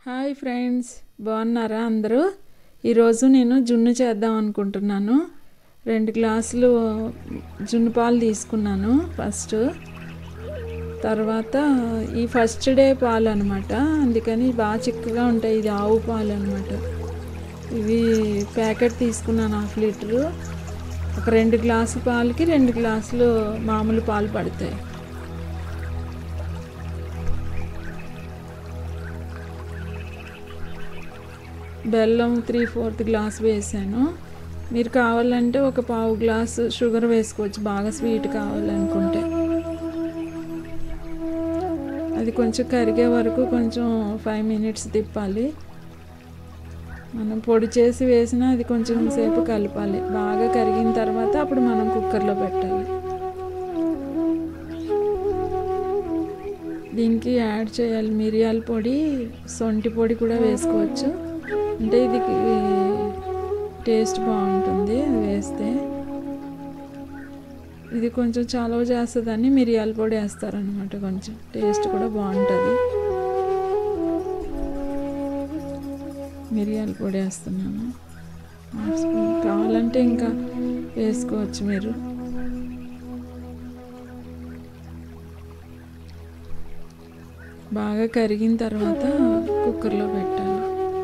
hi friends బాగున్నారా అందరూ ఈరోజు నేను జున్ను చేద్దాం అనుకుంటున్నాను రెండు గ్లాసులు జున్ను పాలు తీసుకున్నాను ఫస్ట్ తర్వాత ఈ ఫస్ట్ డే పాలు అనమాట అందుకని బాగా చిక్కగా ఉంటాయి ఇది ఆవు పాలు అనమాట ఇవి ప్యాకెట్ తీసుకున్నాను హాఫ్ లీటరు ఒక రెండు గ్లాసు పాలకి రెండు గ్లాసులు మామూలు పాలు పడతాయి బెల్లం త్రీ ఫోర్త్ గ్లాస్ వేసాను మీరు కావాలంటే ఒక పావు గ్లాసు షుగర్ వేసుకోవచ్చు బాగా స్వీట్ కావాలనుకుంటే అది కొంచెం కరిగే వరకు కొంచెం ఫైవ్ మినిట్స్ తిప్పాలి మనం పొడి చేసి వేసినా అది కొంచెం సేపు కలపాలి బాగా కరిగిన తర్వాత అప్పుడు మనం కుక్కర్లో పెట్టాలి దీనికి యాడ్ చేయాలి మిరియాల పొడి సొంటి పొడి కూడా వేసుకోవచ్చు అంటే ఇది టేస్ట్ బాగుంటుంది వేస్తే ఇది కొంచెం చలవ చేస్తుందని మిరియాల పొడి వేస్తారనమాట కొంచెం టేస్ట్ కూడా బాగుంటుంది మిరియాల పొడి వేస్తున్నాను కావాలంటే ఇంకా వేసుకోవచ్చు మీరు బాగా కరిగిన తర్వాత కుక్కర్లో పెట్టాలి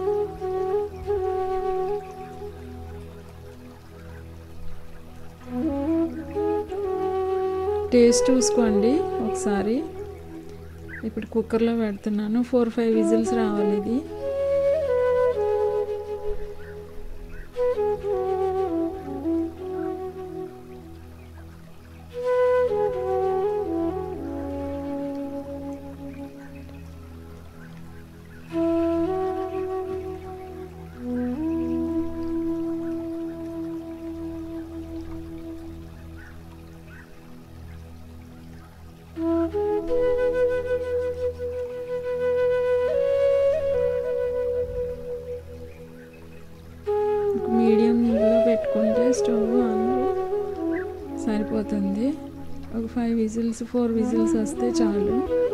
టేస్ట్ చూసుకోండి ఒకసారి ఇప్పుడు కుక్కర్లో పెడుతున్నాను ఫోర్ ఫైవ్ విజిల్స్ రావాలి ఇది మీడియంలో పెట్టుకుంటే స్టవ్ ఆన్ సరిపోతుంది ఒక ఫైవ్ విజిల్స్ ఫోర్ విజిల్స్ వస్తే చాలు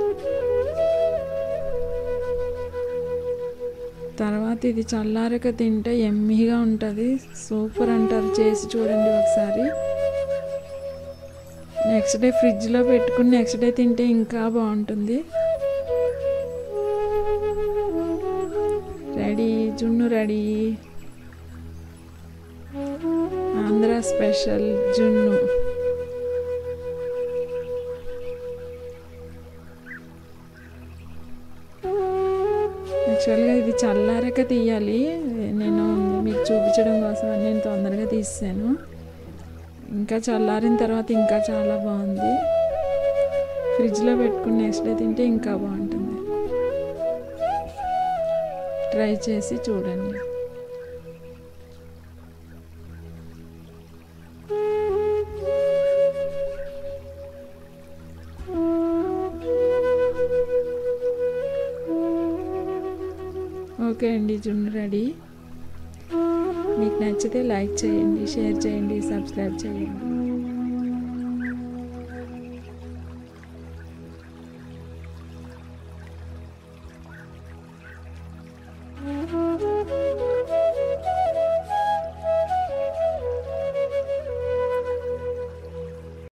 తర్వాత ఇది చల్లారక తింటే ఎమ్మిగా ఉంటుంది సూపర్ అంటారు చేసి చూడండి ఒకసారి నెక్స్ట్ డే ఫ్రిడ్జ్లో పెట్టుకుని నెక్స్ట్ డే తింటే ఇంకా బాగుంటుంది రెడీ జున్ను రెడీ ఆంధ్ర స్పెషల్ జున్ను యాక్చువల్గా ఇది చల్లారక తీయాలి నేను మీకు చూపించడం కోసం నేను తొందరగా తీసాను ఇంకా చల్లారిన తర్వాత ఇంకా చాలా బాగుంది ఫ్రిడ్జ్లో పెట్టుకుని నెక్స్ట్ డే తింటే ఇంకా బాగుంటుంది ట్రై చేసి చూడండి ఓకే అండి జున్ను రెడీ మీకు నచ్చితే లైక్ చేయండి షేర్ చేయండి సబ్స్క్రైబ్ చేయండి